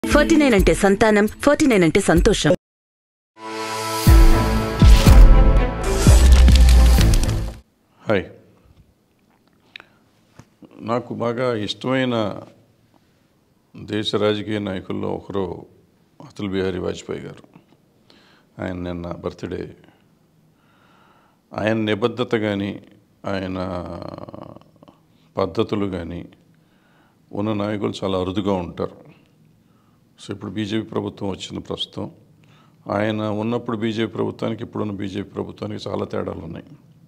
forty nine అంటే సంతానం forty nine అంటే సంతోషం హాయ్ నాకు బాగా ఇష్టమైన దేశ రాజకీయ నాయకుల్లో ఒకరు అతుల్ బిహారీ వాజ్పేయి గారు ఆయన నిన్న బర్త్డే ఆయన నిబద్ధత కానీ ఆయన పద్ధతులు కానీ ఉన్న నాయకులు చాలా అరుదుగా ఉంటారు సో ఇప్పుడు బీజేపీ ప్రభుత్వం వచ్చింది ప్రస్తుతం ఆయన ఉన్నప్పుడు బీజేపీ ప్రభుత్వానికి ఇప్పుడున్న బీజేపీ ప్రభుత్వానికి చాలా తేడాలు ఉన్నాయి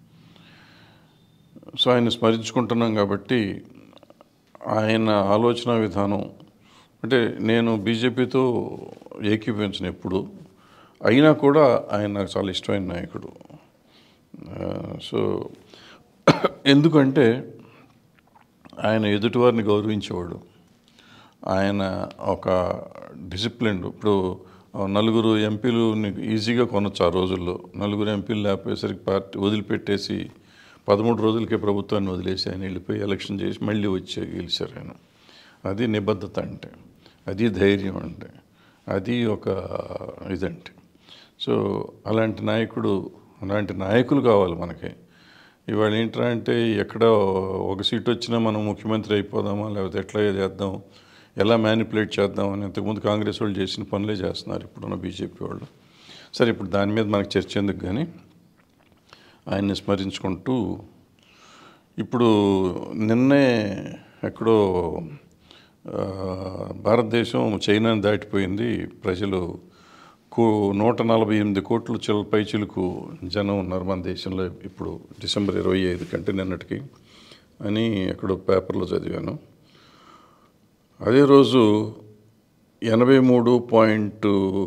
సో ఆయన స్మరించుకుంటున్నాం కాబట్టి ఆయన ఆలోచన విధానం అంటే నేను బీజేపీతో ఏకీభవించిన ఎప్పుడు అయినా కూడా ఆయన నాకు చాలా ఇష్టమైన నాయకుడు ఆ, సో ఎందుకంటే ఆయన ఎదుటివారిని గౌరవించేవాడు ఆయన ఒక డిసిప్లిన్ ఇప్పుడు నలుగురు ఎంపీలు ఈజీగా కొనొచ్చు ఆ రోజుల్లో నలుగురు ఎంపీలు లేకపోయేసరికి పార్టీ వదిలిపెట్టేసి పదమూడు రోజులకే ప్రభుత్వాన్ని వదిలేసి ఆయన వెళ్ళిపోయి ఎలక్షన్ చేసి మళ్ళీ వచ్చి గెలిచారు ఆయన అది నిబద్ధత అంటే అది ధైర్యం అంటే అది ఒక ఇదంటే సో అలాంటి నాయకుడు అలాంటి నాయకులు కావాలి మనకి ఇవాళ ఏంట్రా అంటే ఎక్కడ ఒక సీట్ వచ్చినా మనం ముఖ్యమంత్రి అయిపోదామా లేకపోతే ఎట్లా చేద్దాం ఎలా మ్యానిపులేట్ చేద్దాం అని ఇంతకుముందు కాంగ్రెస్ వాళ్ళు చేసిన పనులే చేస్తున్నారు ఇప్పుడున్న బీజేపీ వాళ్ళు సరే ఇప్పుడు దాని మీద మనకు చర్చ ఎందుకు కానీ ఆయన్ని స్మరించుకుంటూ ఇప్పుడు నిన్నే ఎక్కడో ఆ, భారతదేశం చైనాని దాటిపోయింది ప్రజలు కో నూట నలభై ఎనిమిది కోట్లు చిల్ పైచిలకు జనం ఉన్నారు మన దేశంలో ఇప్పుడు డిసెంబర్ ఇరవై ఐదు కంటే నిన్నటికి అని ఎక్కడో పేపర్లో చదివాను అదే రోజు ఎనభై మూడు పాయింట్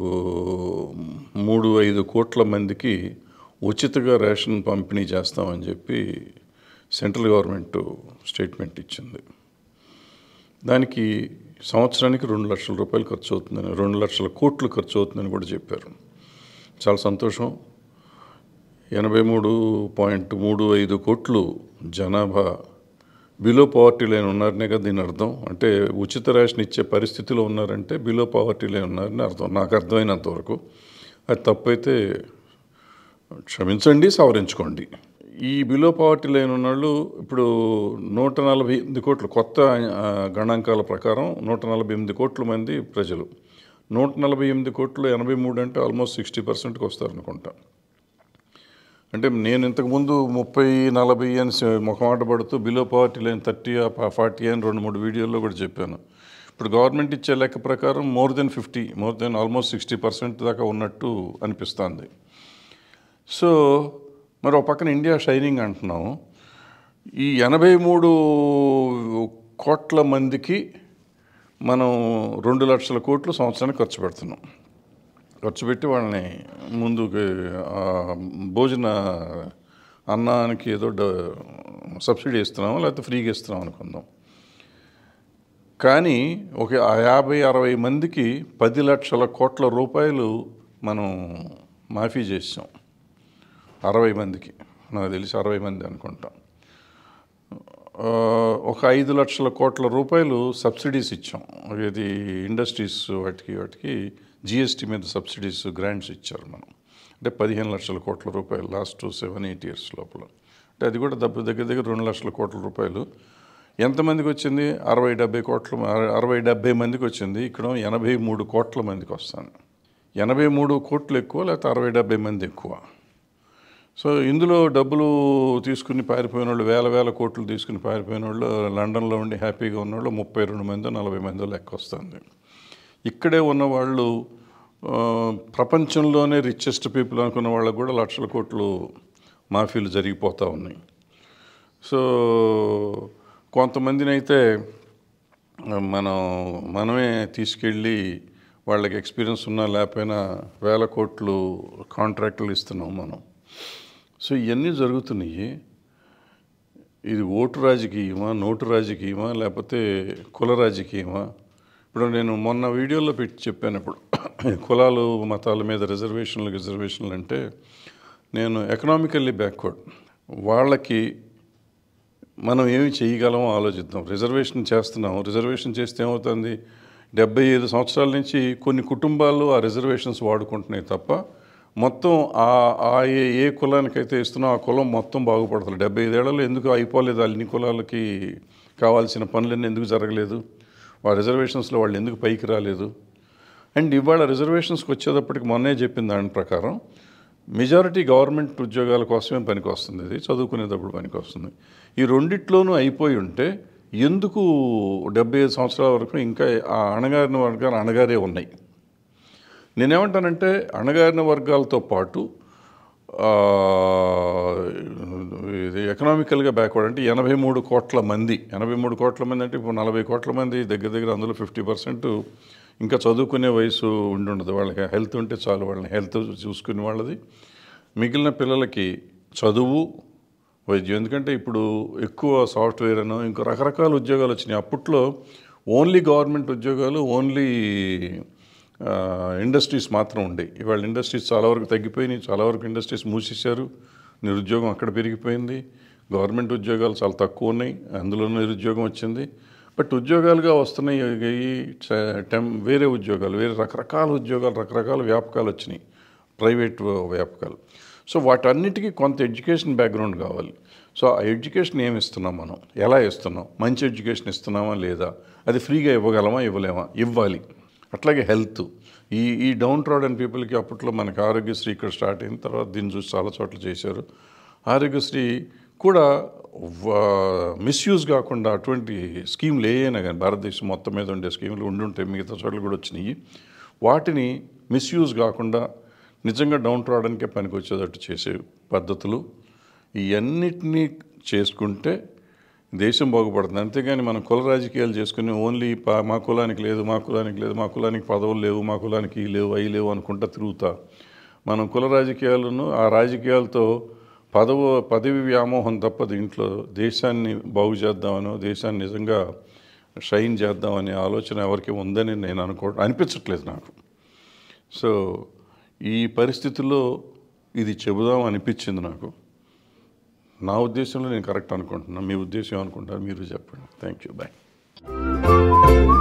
మూడు ఐదు కోట్ల మందికి ఉచితంగా రేషన్ పంపిణీ చేస్తామని చెప్పి సెంట్రల్ గవర్నమెంట్ స్టేట్మెంట్ ఇచ్చింది దానికి సంవత్సరానికి రెండు లక్షల రూపాయలు ఖర్చు అవుతుందని రెండు లక్షల కోట్లు ఖర్చు అవుతుందని కూడా చెప్పారు చాలా సంతోషం ఎనభై మూడు పాయింట్ మూడు ఐదు కోట్లు జనాభా బిలో పావర్టీ లైన్ ఉన్నారనే కదా దీని అర్థం అంటే ఉచిత రేషన్ ఇచ్చే పరిస్థితిలో ఉన్నారంటే బిలో పావర్టీ లైన్ ఉన్నారని అర్థం నాకు అర్థమైనంత వరకు అది తప్పైతే క్షమించండి సవరించుకోండి ఈ బిలో పావర్టీ లైన్ ఉన్నోళ్ళు ఇప్పుడు నూట నలభై ఎనిమిది కోట్లు కొత్త ఆ, గణాంకాల ప్రకారం నూట నలభై ఎనిమిది కోట్ల మంది ప్రజలు నూట నలభై ఎనిమిది కోట్లు ఎనభై మూడు అంటే ఆల్మోస్ట్ సిక్స్టీ పర్సెంట్కి వస్తారనుకుంటా అంటే నేను ఇంతకుముందు ముప్పై నలభై అని స- ముఖమాట పడుతూ below poverty line thirty forty అని రెండు మూడు వీడియోల్లో కూడా చెప్పాను ఇప్పుడు గవర్నమెంట్ ఇచ్చే లెక్క ప్రకారం more than fifty more than almost sixty percent దాకా ఉన్నట్టు అనిపిస్తుంది సో మరి ఒక పక్కన ఇండియా షైనింగ్ అంటున్నాం ఈ ఎనభై మూడు కోట్ల మందికి మనం రెండు లక్షల కోట్లు సంవత్సరానికి ఖర్చు పెడుతున్నాం ఖర్చు పెట్టి వాళ్ళని ముందుకు ఆ, భోజన అన్నానికి ఏదో డ సబ్సిడీ ఇస్తున్నాం లేకపోతే ఫ్రీగా ఇస్తున్నాం అనుకుందాం కానీ ఒక యాభై అరవై మందికి పది లక్షల కోట్ల రూపాయలు మనం మాఫీ చేసాం అరవై మందికి నాకు తెలిసి అరవై మంది అనుకుంటాం ఆ, ఒక ఐదు లక్షల కోట్ల రూపాయలు సబ్సిడీస్ ఇచ్చాం ఇది ఇండస్ట్రీస్ వాటికి వాటికి జిఎస్టీ మీద సబ్సిడీస్ గ్రాంట్స్ ఇచ్చారు మనం అంటే పదిహేను లక్షల కోట్ల రూపాయలు లాస్ట్ సెవెన్ ఎయిట్ ఇయర్స్ లోపల అంటే అది కూడా దెబ్బ దగ్గర దగ్గర రెండు లక్షల కోట్ల రూపాయలు ఎంతమందికి వచ్చింది అరవై డెబ్బై కోట్ల అరవై డెబ్బై మందికి వచ్చింది ఇక్కడ ఎనభై మూడు కోట్ల మందికి వస్తాను ఎనభై మూడు కోట్లు ఎక్కువ లేకపోతే అరవై డెబ్బై మంది ఎక్కువ సో ఇందులో డబ్బులు తీసుకుని పారిపోయిన వాళ్ళు వేల వేల కోట్లు తీసుకుని పారిపోయిన వాళ్ళు లండన్లో ఉండి హ్యాపీగా ఉన్నవాళ్ళు ముప్పై రెండు మందో నలభై మందో లెక్క వస్తుంది ఇక్కడే ఉన్న వాళ్ళు ఆ, ప్రపంచంలోనే రిచెస్ట్ పీపుల్ అనుకున్న వాళ్ళకు కూడా లక్షల కోట్లు మాఫీలు జరిగిపోతూ ఉన్నాయి సో కొంతమందిని అయితే మనం మనమే తీసుకెళ్ళి వాళ్ళకి ఎక్స్పీరియన్స్ ఉన్నా లేకపోయినా వేల కోట్లు కాంట్రాక్టులు ఇస్తున్నాం మనం సో ఇవన్నీ జరుగుతున్నాయి ఇది ఓటు రాజకీయమా నోటు రాజకీయమా లేకపోతే కుల రాజకీయమా ఇప్పుడు నేను మొన్న వీడియోలో పెట్టి చెప్పాను ఇప్పుడు కులాలు మతాల మీద రిజర్వేషన్లు రిజర్వేషన్లు అంటే నేను ఎకనామికల్లీ బ్యాక్వర్డ్ వాళ్ళకి మనం ఏమి చేయగలమో ఆలోచిద్దాం రిజర్వేషన్ చేస్తున్నాం రిజర్వేషన్ చేస్తే ఏమవుతుంది డెబ్బై ఐదు సంవత్సరాల నుంచి కొన్ని కుటుంబాలు ఆ రిజర్వేషన్స్ వాడుకుంటున్నాయి తప్ప మొత్తం ఆ ఆ ఏ ఏ కులానికైతే ఇస్తున్నా ఆ కులం మొత్తం బాగుపడుతుంది డెబ్బై ఐదేళ్లలో ఎందుకు అయిపోలేదు అన్ని కులాలకి కావాల్సిన పనులన్నీ ఎందుకు జరగలేదు ఆ రిజర్వేషన్స్లో వాళ్ళు ఎందుకు పైకి రాలేదు అండ్ ఇవాళ రిజర్వేషన్స్కి వచ్చేటప్పటికి మొన్నే చెప్పిన దాని ప్రకారం మెజారిటీ గవర్నమెంట్ ఉద్యోగాల కోసమే పనికి వస్తుంది ఇది చదువుకునేటప్పుడు పనికి వస్తుంది ఈ రెండిట్లోనూ అయిపోయి ఉంటే ఎందుకు డెబ్బై ఐదు సంవత్సరాల వరకు ఇంకా ఆ అణగారిన వర్గాలు అణగారే ఉన్నాయి నేనేమంటానంటే అణగారిన వర్గాలతో పాటు ఆ, ఇది ఎకనామికల్గా బ్యాక్వర్డ్ అంటే ఎనభై మూడు కోట్ల మంది ఎనభై మూడు కోట్ల మంది అంటే ఇప్పుడు నలభై కోట్ల మంది దగ్గర దగ్గర అందులో ఫిఫ్టీ పర్సెంట్ ఇంకా చదువుకునే వయసు ఉండి ఉండదు వాళ్ళకి హెల్త్ ఉంటే చాలు వాళ్ళని హెల్త్ చూసుకునే వాళ్ళది మిగిలిన పిల్లలకి చదువు వైద్యం ఎందుకంటే ఇప్పుడు ఎక్కువ సాఫ్ట్వేర్ అనో ఇంకో రకరకాల ఉద్యోగాలు వచ్చినాయి అప్పట్లో ఓన్లీ గవర్నమెంట్ ఉద్యోగాలు ఓన్లీ ఇండస్ట్రీస్ మాత్రం ఉండేవి ఇవాళ ఇండస్ట్రీస్ చాలా వరకు తగ్గిపోయినాయి చాలా వరకు ఇండస్ట్రీస్ మూసేశారు నిరుద్యోగం అక్కడ పెరిగిపోయింది గవర్నమెంట్ ఉద్యోగాలు చాలా తక్కువ ఉన్నాయి అందులో నిరుద్యోగం వచ్చింది బట్ ఉద్యోగాలుగా వస్తున్నాయి ఈ చ- టెం వేరే ఉద్యోగాలు వేరే రకరకాల ఉద్యోగాలు రకరకాల వ్యాపకాలు వచ్చినాయి ప్రైవేట్ వ్యాపకాలు సో వాటన్నిటికీ కొంత ఎడ్యుకేషన్ బ్యాక్గ్రౌండ్ కావాలి సో ఆ ఎడ్యుకేషన్ ఏమి ఇస్తున్నాం మనం ఎలా ఇస్తున్నాం మంచి ఎడ్యుకేషన్ ఇస్తున్నామా లేదా అది ఫ్రీగా ఇవ్వగలమా ఇవ్వలేమా ఇవ్వాలి అట్లాగే హెల్త్ ఈ ఈ డౌన్ ట్రాడన్ పీపుల్కి అప్పట్లో మనకి ఆరోగ్యశ్రీ ఇక్కడ స్టార్ట్ అయిన తర్వాత దీన్ని చూసి చాలా చోట్ల చేశారు ఆరోగ్యశ్రీ కూడా మిస్యూజ్ కాకుండా అటువంటి స్కీమ్లు ఏవైనా కానీ భారతదేశం మొత్తం మీద ఉండే స్కీములు ఉండి ఉంటాయి మిగతా చోట్ల కూడా వచ్చినాయి వాటిని మిస్యూజ్ కాకుండా నిజంగా డౌన్ ట్రాడన్కే పనికి వచ్చేటట్టు చేసే పద్ధతులు ఇవన్నిటినీ చేసుకుంటే దేశం బాగుపడుతుంది అంతేగాని మనం కుల రాజకీయాలు చేసుకుని ఓన్లీ పా- మా కులానికి లేదు మా కులానికి లేదు మా కులానికి పదవులు లేవు మా కులానికి ఈ లేవు అవి లేవు అనుకుంటా తిరుగుతా మనం కుల రాజకీయాలను ఆ రాజకీయాలతో పదవ పదవి వ్యామోహం తప్ప దీంట్లో దేశాన్ని బాగు చేద్దామనో దేశాన్ని నిజంగా షైన్ చేద్దామనే ఆలోచన ఎవరికి ఉందని నేను అనుకో అనిపించట్లేదు నాకు సో ఈ పరిస్థితుల్లో ఇది చెబుదాం అనిపించింది నాకు నా ఉద్దేశంలో నేను కరెక్ట్ అనుకుంటున్నాను మీ ఉద్దేశం అనుకుంటారు మీరు చెప్పండి థ్యాంక్ యూ బాయ్